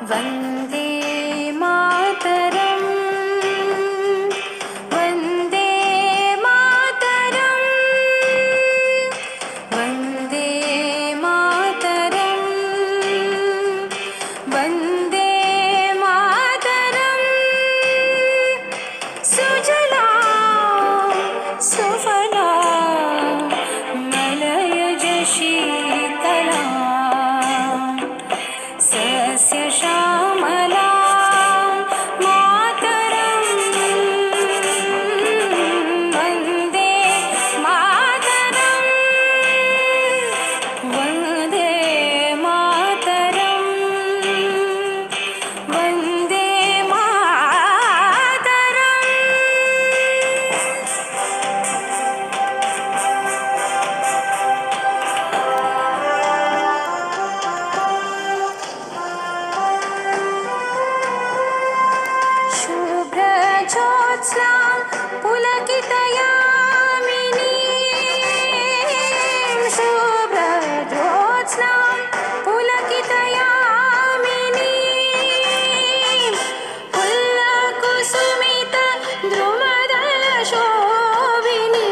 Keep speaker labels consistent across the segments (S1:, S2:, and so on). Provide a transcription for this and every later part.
S1: वन्दे मातरम् वन्दे मातरम् वन्दे मातरम् वन्दे मातरम् सुजला सुफला मलयज शीतला सस्यश्यामला मातरम् वन्दे मातरम् वन्दे मातरम् वन्दे मातरम् शुभ्रज्योत्स्ना पुलकितयामिनी शुभ्रज्योत्स्ना पुलकितयामिनी पुल्लकुसुमित द्रुमदलशोभिनी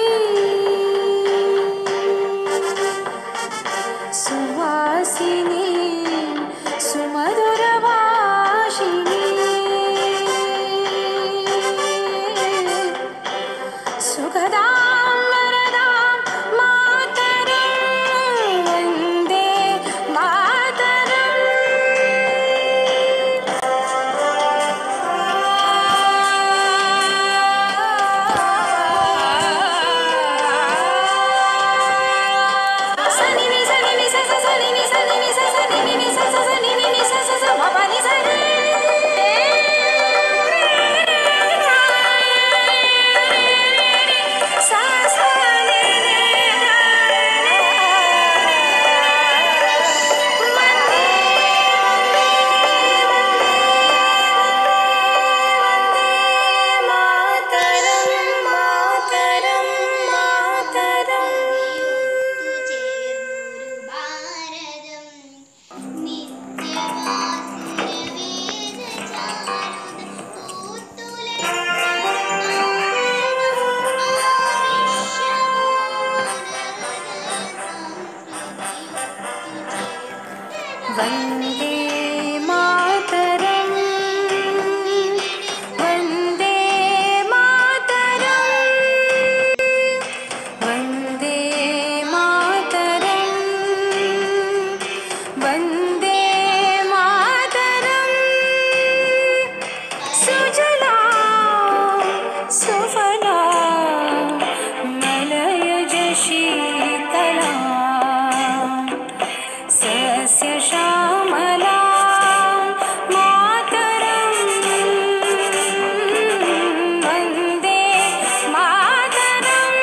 S1: सुवासिनी सुमधुरभाषिणी सुखदां वरदां मातरं वन्दे मातरम् सनि नि सनि नि स स सनि नि सनि नि स सनि नि नि स स सनि नि नि स स स प प नि स रे सा सा नि रे മാതരം മാതരം മാതരം
S2: ചേർന്നൊരു ഭാരതം
S1: വന്ദേ മാതരം വന്ദേ മാതരം വന്ദേ മാതരം വന്ദേ മാതരം സുജലാ സുഫലാ മലയജ ശീതലാ सस्यश्यामला मातरं वन्दे मातरम्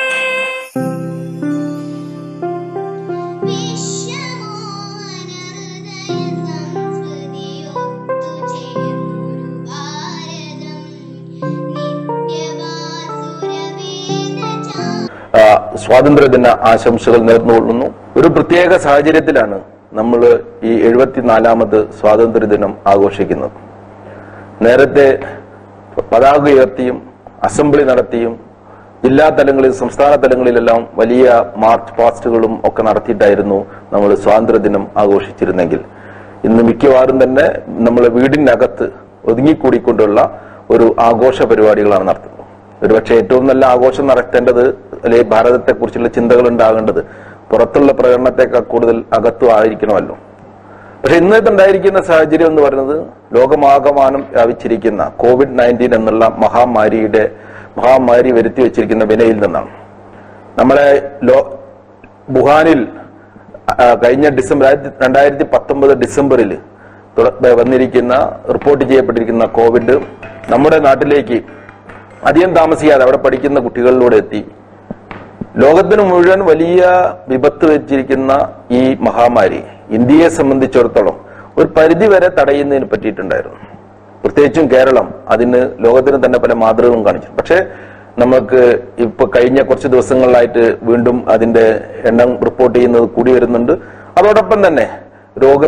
S3: ആ, സ്വാതന്ത്ര്യദിന ആശംസകൾ നേർന്നുകൊള്ളുന്നു ഒരു പ്രത്യേക സാഹചര്യത്തിലാണ് നമ്മൾ ഈ എഴുപത്തിനാലാമത് സ്വാതന്ത്ര്യദിനം ആഘോഷിക്കുന്നത് നേരത്തെ പതാക ഉയർത്തിയും അസംബ്ലി നടത്തിയും ജില്ലാ തലങ്ങളിൽ സംസ്ഥാന തലങ്ങളിലെല്ലാം വലിയ മാർച്ച് പാസ്റ്റുകളും ഒക്കെ നടത്തിയിട്ടായിരുന്നു നമ്മൾ സ്വാതന്ത്ര്യദിനം ആഘോഷിച്ചിരുന്നെങ്കിൽ ഇന്ന് മിക്കവാറും തന്നെ നമ്മൾ വീടിനകത്ത് ഒതുങ്ങിക്കൂടിക്കൊണ്ടുള്ള ഒരു ആഘോഷ പരിപാടികളാണ് നടത്തുന്നത് ഒരുപക്ഷെ ഏറ്റവും നല്ല ആഘോഷം നടത്തേണ്ടത് അല്ലെങ്കിൽ ഭാരതത്തെക്കുറിച്ചുള്ള ചിന്തകൾ ഉണ്ടാകേണ്ടത് പുറത്തുള്ള പ്രകടനത്തെക്കാൾ കൂടുതൽ അകത്തും ആയിരിക്കണമല്ലോ പക്ഷെ ഇന്നത്തെ ഉണ്ടായിരിക്കുന്ന സാഹചര്യം എന്ന് പറയുന്നത് ലോകമാകമാനം വ്യാപിച്ചിരിക്കുന്ന കോവിഡ് നയൻറ്റീൻ എന്നുള്ള മഹാമാരിയുടെ മഹാമാരി വരുത്തി വെച്ചിരിക്കുന്ന വിനയിൽ നിന്നാണ് നമ്മളെ ലോ വുഹാനിൽ ആ, കഴിഞ്ഞ ഡിസംബർ രണ്ടായിരത്തി പത്തൊമ്പത് ഡിസംബറിൽ തുട- വന്നിരിക്കുന്ന റിപ്പോർട്ട് ചെയ്യപ്പെട്ടിരിക്കുന്ന കോവിഡ് നമ്മുടെ നാട്ടിലേക്ക് അധികം താമസിയാതെ അവിടെ പഠിക്കുന്ന കുട്ടികളിലൂടെ എത്തി ലോകത്തിന് മുഴുവൻ വലിയ വിപത്ത് വെച്ചിരിക്കുന്ന ഈ മഹാമാരി ഇന്ത്യയെ സംബന്ധിച്ചിടത്തോളം ഒരു പരിധി വരെ തടയുന്നതിന് പറ്റിയിട്ടുണ്ടായിരുന്നു പ്രത്യേകിച്ചും കേരളം അതിന് ലോകത്തിന് തന്നെ പല മാതൃകകളും കാണിച്ചു പക്ഷേ നമുക്ക് ഇപ്പൊ കഴിഞ്ഞ കുറച്ച് ദിവസങ്ങളിലായിട്ട് വീണ്ടും അതിന്റെ എണ്ണം റിപ്പോർട്ട് ചെയ്യുന്നത് കൂടി വരുന്നുണ്ട് അതോടൊപ്പം തന്നെ രോഗം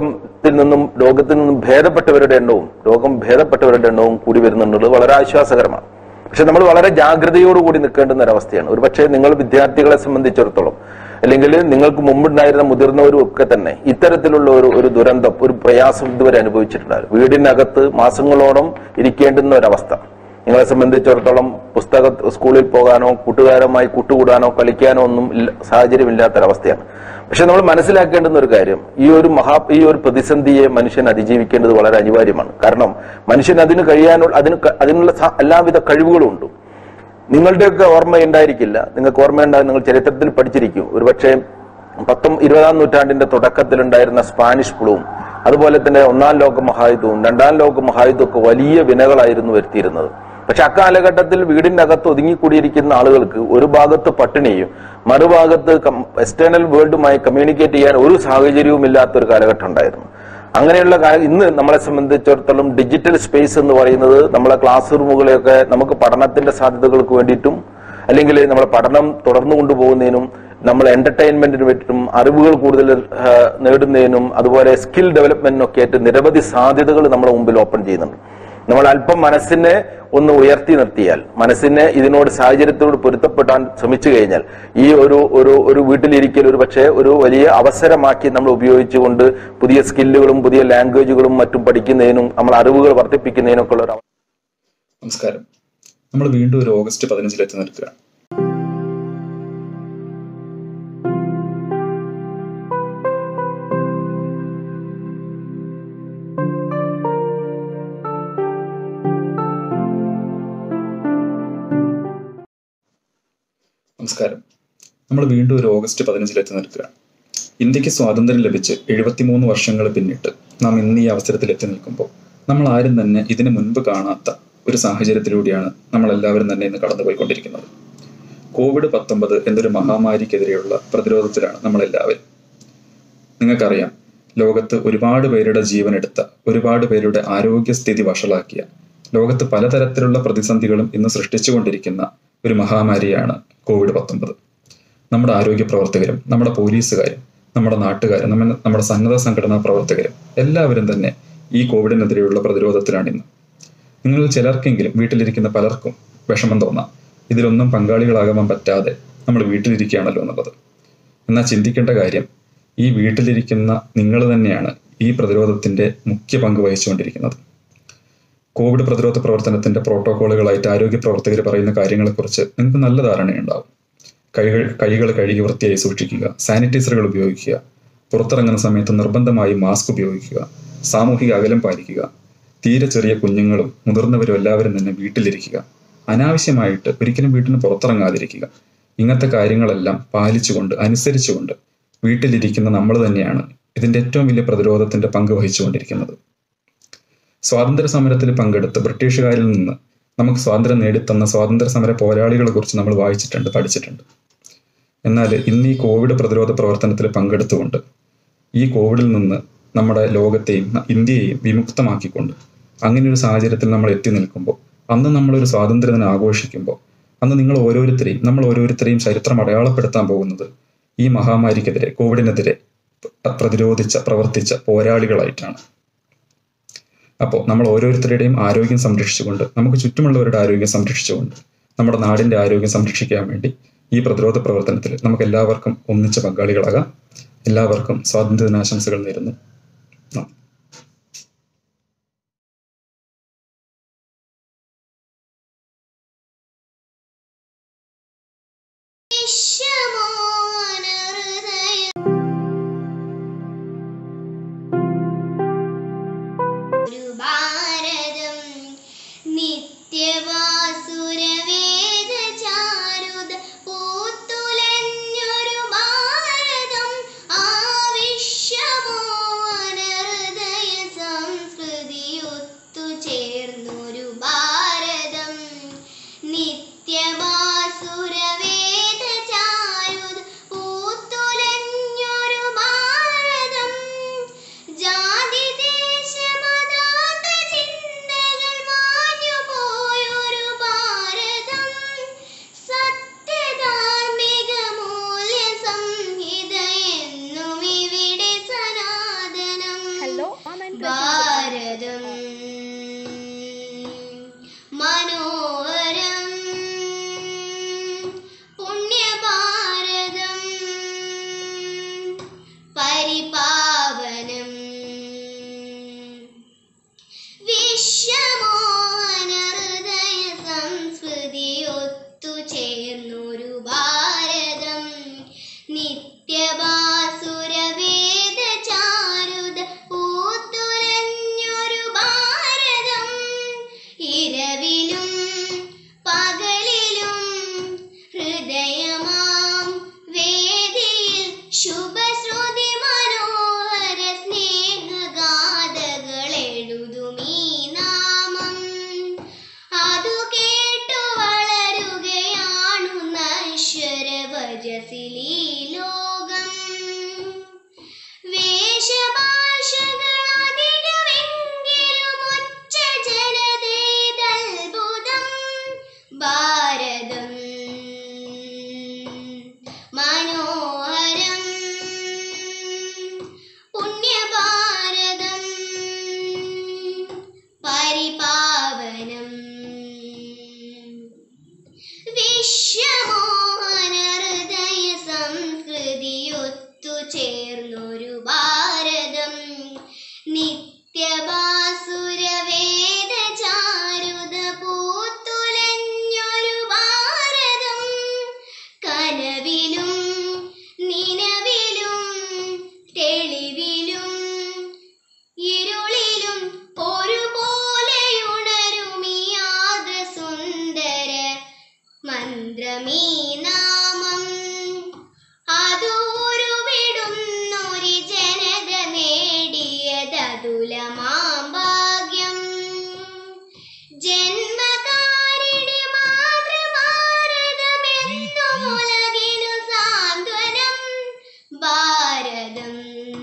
S3: രോഗത്തിൽ നിന്നും രോഗത്തിൽ നിന്നും ഭേദപ്പെട്ടവരുടെ എണ്ണവും രോഗം ഭേദപ്പെട്ടവരുടെ എണ്ണവും കൂടി വരുന്നുള്ളത് വളരെ ആശ്വാസകരമാണ് പക്ഷെ നമ്മൾ വളരെ ജാഗ്രതയോടുകൂടി നിൽക്കേണ്ടുന്ന ഒരവസ്ഥയാണ് ഒരു പക്ഷേ നിങ്ങൾ വിദ്യാർത്ഥികളെ സംബന്ധിച്ചിടത്തോളം അല്ലെങ്കിൽ നിങ്ങൾക്ക് മുമ്പുണ്ടായിരുന്ന മുതിർന്നവരും ഒക്കെ തന്നെ ഇത്തരത്തിലുള്ള ഒരു ഒരു ദുരന്തം ഒരു പ്രയാസം ഇതുവരെ അനുഭവിച്ചിട്ടുണ്ടായിരുന്നു വീടിനകത്ത് മാസങ്ങളോളം ഇരിക്കേണ്ടുന്ന ഒരവസ്ഥ നിങ്ങളെ സംബന്ധിച്ചിടത്തോളം പുസ്തക സ്കൂളിൽ പോകാനോ കൂട്ടുകാരുമായി കൂട്ടുകൂടാനോ കളിക്കാനോ ഒന്നും ഇല്ല സാഹചര്യമില്ലാത്തൊരവസ്ഥയാണ് പക്ഷെ നമ്മൾ മനസ്സിലാക്കേണ്ടുന്ന ഒരു കാര്യം ഈ ഒരു മഹാ ഈ ഒരു പ്രതിസന്ധിയെ മനുഷ്യൻ അതിജീവിക്കേണ്ടത് വളരെ അനിവാര്യമാണ് കാരണം മനുഷ്യൻ അതിന് കഴിയാനുള്ള അതിന് ക- അതിനുള്ള സ- എല്ലാവിധ കഴിവുകളും ഉണ്ട് നിങ്ങളുടെയൊക്കെ ഓർമ്മ ഉണ്ടായിരിക്കില്ല നിങ്ങൾക്ക് ഓർമ്മയുണ്ടാകും നിങ്ങൾ ചരിത്രത്തിൽ പഠിച്ചിരിക്കും ഒരുപക്ഷെ പത്തും ഇരുപതാം നൂറ്റാണ്ടിന്റെ തുടക്കത്തിലുണ്ടായിരുന്ന സ്പാനിഷ് ഫ്ലൂവും അതുപോലെ തന്നെ ഒന്നാം ലോക മഹായുദ്ധവും രണ്ടാം ലോക മഹായുദ്ധവും ഒക്കെ വലിയ വിനകളായിരുന്നു വരുത്തിയിരുന്നത് പക്ഷെ അക്കാലഘട്ടത്തിൽ വീടിന്റെ അകത്ത് ഒതുങ്ങിക്കൂടിയിരിക്കുന്ന ആളുകൾക്ക് ഒരു ഭാഗത്ത് പട്ടിണിയും മറുഭാഗത്ത് എക്സ്റ്റേണൽ വേൾഡുമായി കമ്മ്യൂണിക്കേറ്റ് ചെയ്യാൻ ഒരു സാഹചര്യവും ഇല്ലാത്ത ഒരു കാലഘട്ടം ഉണ്ടായിരുന്നു അങ്ങനെയുള്ള കാ- ഇന്ന് നമ്മളെ സംബന്ധിച്ചിടത്തോളം ഡിജിറ്റൽ സ്പേസ് എന്ന് പറയുന്നത് നമ്മളെ ക്ലാസ് റൂമുകളെയൊക്കെ നമുക്ക് പഠനത്തിന്റെ സാധ്യതകൾക്ക് വേണ്ടിയിട്ടും അല്ലെങ്കിൽ നമ്മളെ പഠനം തുടർന്നു കൊണ്ടുപോകുന്നതിനും നമ്മൾ എന്റർടൈൻമെന്റിന് വേണ്ടിയിട്ടും അറിവുകൾ കൂടുതൽ ആ, നേടുന്നതിനും അതുപോലെ സ്കിൽ ഡെവലപ്മെന്റിനും ഒക്കെ ആയിട്ട് നിരവധി സാധ്യതകൾ നമ്മുടെ മുമ്പിൽ ഓപ്പൺ ചെയ്യുന്നുണ്ട് നമ്മൾ അല്പം മനസ്സിനെ ഒന്ന് ഉയർത്തി നിർത്തിയാൽ മനസ്സിനെ ഇതിനോട് സാഹചര്യത്തോട് പൊരുത്തപ്പെടാൻ ശ്രമിച്ചു കഴിഞ്ഞാൽ ഈ ഒരു ഒരു ഒരു വീട്ടിലിരിക്കൽ ഒരു പക്ഷേ ഒരു വലിയ അവസരമാക്കി നമ്മൾ ഉപയോഗിച്ചുകൊണ്ട് പുതിയ സ്കില്ലുകളും പുതിയ ലാംഗ്വേജുകളും മറ്റും പഠിക്കുന്നതിനും നമ്മൾ അറിവുകൾ വർദ്ധിപ്പിക്കുന്നതിനൊക്കെ ഉള്ള ഒരു അവ-
S4: നമസ്കാരം നമ്മൾ വീണ്ടും ഒരു ഓഗസ്റ്റ് പതിനഞ്ചിൽ എത്തി നിൽക്കുക നമസ്കാരം നമ്മൾ വീണ്ടും ഒരു ഓഗസ്റ്റ് പതിനഞ്ചിൽ എത്തി നിൽക്കുക ഇന്ത്യക്ക് സ്വാതന്ത്ര്യം ലഭിച്ച് എഴുപത്തിമൂന്ന് വർഷങ്ങൾ പിന്നിട്ട് നാം ഇന്ന് ഈ അവസരത്തിൽ എത്തി നിൽക്കുമ്പോൾ നമ്മൾ ആരും തന്നെ ഇതിനു മുൻപ് കാണാത്ത ഒരു സാഹചര്യത്തിലൂടെയാണ് നമ്മൾ എല്ലാവരും തന്നെ ഇന്ന് കടന്നുപോയിക്കൊണ്ടിരിക്കുന്നത് കോവിഡ് പത്തൊമ്പത് എന്നൊരു മഹാമാരിക്കെതിരെയുള്ള പ്രതിരോധത്തിലാണ് നമ്മളെല്ലാവരും നിങ്ങൾക്കറിയാം ലോകത്ത് ഒരുപാട് പേരുടെ ജീവനെടുത്ത ഒരുപാട് പേരുടെ ആരോഗ്യസ്ഥിതി വഷളാക്കിയ ലോകത്ത് പലതരത്തിലുള്ള പ്രതിസന്ധികളും ഇന്ന് സൃഷ്ടിച്ചുകൊണ്ടിരിക്കുന്ന ഒരു മഹാമാരിയാണ് കോവിഡ് പത്തൊമ്പത് നമ്മുടെ ആരോഗ്യ പ്രവർത്തകരും നമ്മുടെ പോലീസുകാരും നമ്മുടെ നാട്ടുകാരും നമ്മ നമ്മുടെ സന്നദ്ധ സംഘടനാ പ്രവർത്തകരും എല്ലാവരും തന്നെ ഈ കോവിഡിനെതിരെയുള്ള പ്രതിരോധത്തിലാണ് ഇന്ന് നിങ്ങൾ ചിലർക്കെങ്കിലും വീട്ടിലിരിക്കുന്ന പലർക്കും വിഷമം തോന്നാം ഇതിലൊന്നും പങ്കാളികളാകാൻ പറ്റാതെ നമ്മൾ വീട്ടിലിരിക്കുകയാണല്ലോ എന്നുള്ളത് എന്നാൽ ചിന്തിക്കേണ്ട കാര്യം ഈ വീട്ടിലിരിക്കുന്ന നിങ്ങൾ തന്നെയാണ് ഈ പ്രതിരോധത്തിന്റെ മുഖ്യ പങ്ക് വഹിച്ചുകൊണ്ടിരിക്കുന്നത് കോവിഡ് പ്രതിരോധ പ്രവർത്തനത്തിന്റെ പ്രോട്ടോകോളുകളായിട്ട് ആരോഗ്യ പ്രവർത്തകർ പറയുന്ന കാര്യങ്ങളെക്കുറിച്ച് നിങ്ങൾക്ക് നല്ല ധാരണയുണ്ടാവും കൈകൾ കൈകൾ കഴുകി വൃത്തിയായി സൂക്ഷിക്കുക സാനിറ്റൈസറുകൾ ഉപയോഗിക്കുക പുറത്തിറങ്ങുന്ന സമയത്ത് നിർബന്ധമായി മാസ്ക് ഉപയോഗിക്കുക സാമൂഹിക അകലം പാലിക്കുക തീരെ ചെറിയ കുഞ്ഞുങ്ങളും മുതിർന്നവരും എല്ലാവരും തന്നെ വീട്ടിലിരിക്കുക അനാവശ്യമായിട്ട് ഒരിക്കലും വീട്ടിന് പുറത്തിറങ്ങാതിരിക്കുക ഇങ്ങനത്തെ കാര്യങ്ങളെല്ലാം പാലിച്ചുകൊണ്ട് അനുസരിച്ചുകൊണ്ട് വീട്ടിലിരിക്കുന്ന നമ്മൾ തന്നെയാണ് ഇതിന്റെ ഏറ്റവും വലിയ പ്രതിരോധത്തിന്റെ പങ്ക് വഹിച്ചുകൊണ്ടിരിക്കുന്നത് സ്വാതന്ത്ര്യ സമരത്തിൽ പങ്കെടുത്ത് ബ്രിട്ടീഷുകാരിൽ നിന്ന് നമുക്ക് സ്വാതന്ത്ര്യം നേടിത്തന്ന സ്വാതന്ത്ര്യ സമര പോരാളികളെ കുറിച്ച് നമ്മൾ വായിച്ചിട്ടുണ്ട് പഠിച്ചിട്ടുണ്ട് എന്നാൽ ഇന്ന് ഈ കോവിഡ് പ്രതിരോധ പ്രവർത്തനത്തിൽ പങ്കെടുത്തുകൊണ്ട് ഈ കോവിഡിൽ നിന്ന് നമ്മുടെ ലോകത്തെയും ന- ഇന്ത്യയെയും വിമുക്തമാക്കിക്കൊണ്ട് അങ്ങനെ ഒരു സാഹചര്യത്തിൽ നമ്മൾ എത്തി നിൽക്കുമ്പോൾ അന്ന് നമ്മളൊരു സ്വാതന്ത്ര്യദിനം ആഘോഷിക്കുമ്പോൾ അന്ന് നിങ്ങൾ ഓരോരുത്തരെയും നമ്മൾ ഓരോരുത്തരെയും ചരിത്രം അടയാളപ്പെടുത്താൻ പോകുന്നത് ഈ മഹാമാരിക്കെതിരെ കോവിഡിനെതിരെ പ്ര- പ്രതിരോധിച്ച പ്രവർത്തിച്ച പോരാളികളായിട്ടാണ് അപ്പോൾ നമ്മൾ ഓരോരുത്തരുടെയും ആരോഗ്യം സംരക്ഷിച്ചുകൊണ്ട് നമുക്ക് ചുറ്റുമുള്ളവരുടെ ആരോഗ്യം സംരക്ഷിച്ചുകൊണ്ട് നമ്മുടെ നാടിന്റെ ആരോഗ്യം സംരക്ഷിക്കാൻ വേണ്ടി ഈ പ്രതിരോധ പ്രവർത്തനത്തിൽ നമുക്ക് എല്ലാവർക്കും ഒന്നിച്ച് പങ്കാളികളാകാം എല്ലാവർക്കും സ്വാതന്ത്ര്യ ദിനാശംസകൾ നേരുന്നു നന്ദി.
S2: വിശ്വമോനഹൃദയം ഒരു ഭാരതം നിത്യവാസുരവേദ ചാരുത പൂത്തുലഞ്ഞൊരു ഭാരതം ആ വിശ്വമോനഹൃദയം ഭാരതം മനോഹരം പുണ്യഭാരതം പരിപാവനം വിശ്വമോഹനഹൃദയ സംസ്കൃതി ഒത്തുചേർന്നൊരു ഭാരതം നിത്യഭാസുരവേദ ചാരുത പൂത്തുലഞ്ഞൊരു ഭാരതം ഇരവിലും പകലിലും ഹൃദയമാം വേദിയിൽ ശുഭശ്രുതി മനോഹര സ്നേഹഗാഥകളെഴുതുമീ നാമം അതു കേട്ടു വളരുകയാണു നശ്വരവജസിലീ ലോകം വേഷഭാഷകളധികമെങ്കിലും ഒറ്റ ജനതേതത്ഭുതം ഭാരതം മനോഹരം പുണ്യഭാരതം പരിപാവനം വിശ്വമോഹനഹൃദയ സംസ്കൃതി ഒത്തുചേർന്നൊരു ഭാരതം നിത്യഭാസുരവേദ ചാരുത പൂത്തുലഞ്ഞൊരു ഭാരതം കനവിലും നിലവിലും തെളിവിലും ഇരുളിലും ഒരുപോലെ ഉണരുമീ സുന്ദര മന്ത്രമീ നാമം അതൂരുവിടുന്നൊരു ജനത നേടിയതതുലമാം ഭാഗ്യം ജന്മകാരിണി മാതൃഭാരതമെന്നും ഉലകിനു സാന്ത്വനം ഭാരതം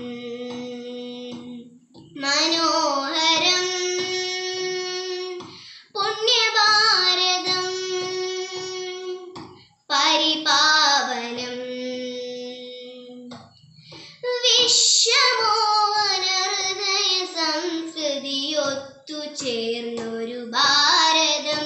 S2: മനോഹരം പുണ്യഭാരതം പരിപാവനം വിശ്വമോഹനഹൃദയ സംസ്കൃതി ഒത്തുചേർന്നൊരു ഭാരതം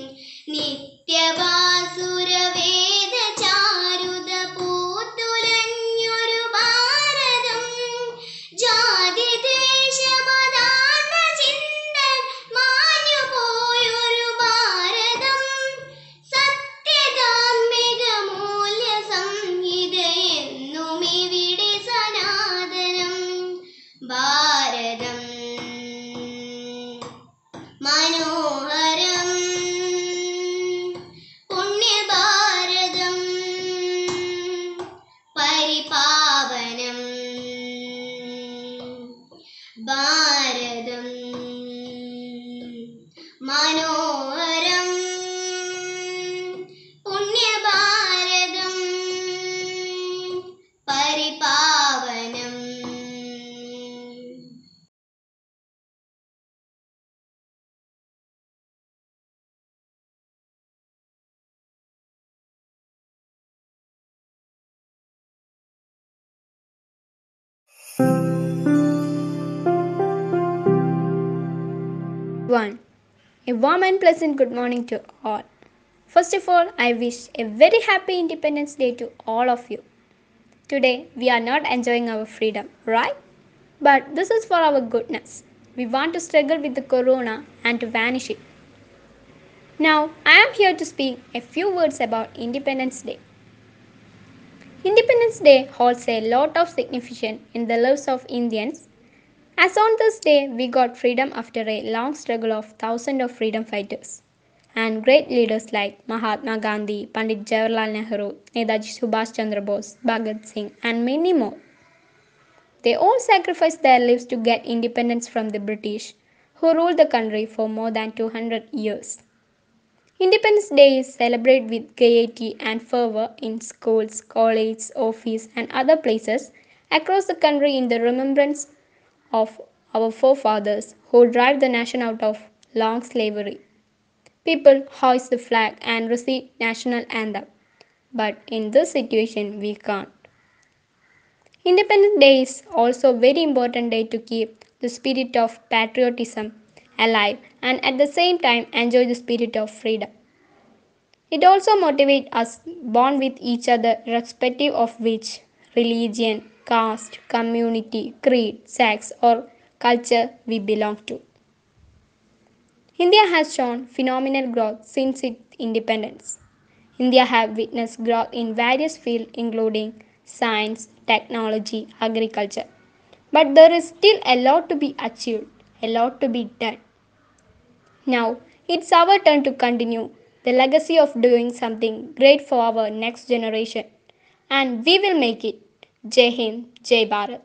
S2: നിത്യഭാസുരവേദ ചാരുത പൂത്തുലഞ്ഞൊരു ഭാരതം ജാതി ദേശമതാന്ത ചിന്തൻ മാഞ്ഞു പോയൊരു ഭാരതം സത്യധാർമ്മിക മൂല്യ സംഹിത എന്നും ഇവിടെ സനാതനം ഭാരതം മനോഹരം പുണ്യഭാരതം പരിപാവനം ഭാരതം മനോഹരം പുണ്യഭാരതം പരിപാവനം
S5: One. A warm and pleasant good morning to all. First of all, I wish a very happy Independence Day to all of you. Today, we are not enjoying our freedom, right? But this is for our goodness. We want to struggle with the corona and to vanish it. Now, I am here to speak a few words about Independence Day. Independence Day holds a lot of significance in the lives of Indians as on this day, we got freedom after a long struggle of thousands of freedom fighters and great leaders like Mahatma Gandhi, Pandit Jawaharlal Nehru, Netaji Subhash Chandra Bose, Bhagat Singh, and many more. They all sacrificed their lives to get independence from the British, who ruled the country for more than 200 years. Independence Day is celebrated with gaiety and fervor in schools, colleges, offices, and other places across the country in the remembrance of our forefathers who drive the nation out of long slavery. People hoist the flag and recite national anthem, but in this situation we can't. Independence Day is also very important day to keep the spirit of patriotism alive and at the same time enjoy the spirit of freedom. It also motivates us bond with each other irrespective of which religion, caste, community, creed, sex or culture we belong to. India has shown phenomenal growth since its independence. India have witnessed growth in various fields including science, technology, agriculture. But there is still a lot to be achieved, a lot to be done. Now it's our turn to continue the legacy of doing something great for our next generation. And we will make it. Jai Hind, Jai Bharat.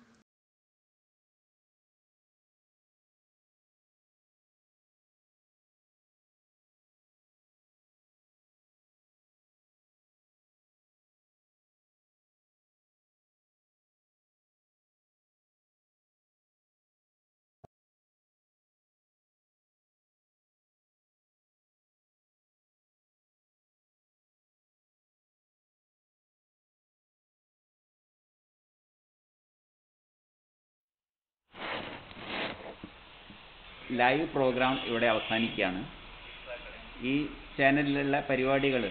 S6: Live programme ഇവിടെ അവസാനിക്കുകയാണ് ഈ ചാനലിലുള്ള പരിപാടികൾ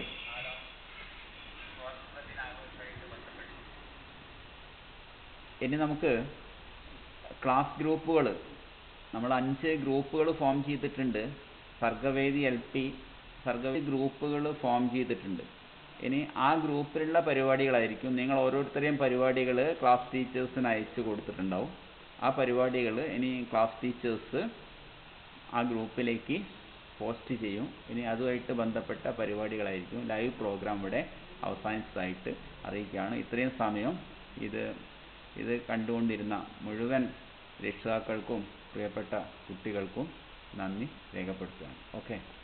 S6: ഇനി നമുക്ക് class ഗ്രൂപ്പുകൾ നമ്മൾ അഞ്ച് ഗ്രൂപ്പുകൾ ഫോം ചെയ്തിട്ടുണ്ട് സർഗവേദി എൽ പി സർഗവേദി ഗ്രൂപ്പുകൾ ഫോം ചെയ്തിട്ടുണ്ട് ഇനി ആ ഗ്രൂപ്പിലുള്ള പരിപാടികളായിരിക്കും നിങ്ങൾ ഓരോരുത്തരെയും പരിപാടികൾ ക്ലാസ് ടീച്ചേഴ്സിന് അയച്ചു കൊടുത്തിട്ടുണ്ടാവും ആ പരിപാടികൾ ഇനി ക്ലാസ് ടീച്ചേഴ്സ് ആ ഗ്രൂപ്പിലേക്ക് പോസ്റ്റ് ചെയ്യും ഇനി അതുമായിട്ട് ബന്ധപ്പെട്ട പരിപാടികളായിരിക്കും ലൈവ് പ്രോഗ്രാം ഇവിടെ അവസാനിച്ചതായിട്ട് അറിയിക്കുകയാണ് ഇത്രയും സമയം ഇത് ഇത് കണ്ടുകൊണ്ടിരുന്ന മുഴുവൻ രക്ഷിതാക്കൾക്കും പ്രിയപ്പെട്ട കുട്ടികൾക്കും നന്ദി രേഖപ്പെടുത്തുകയാണ് ഓക്കെ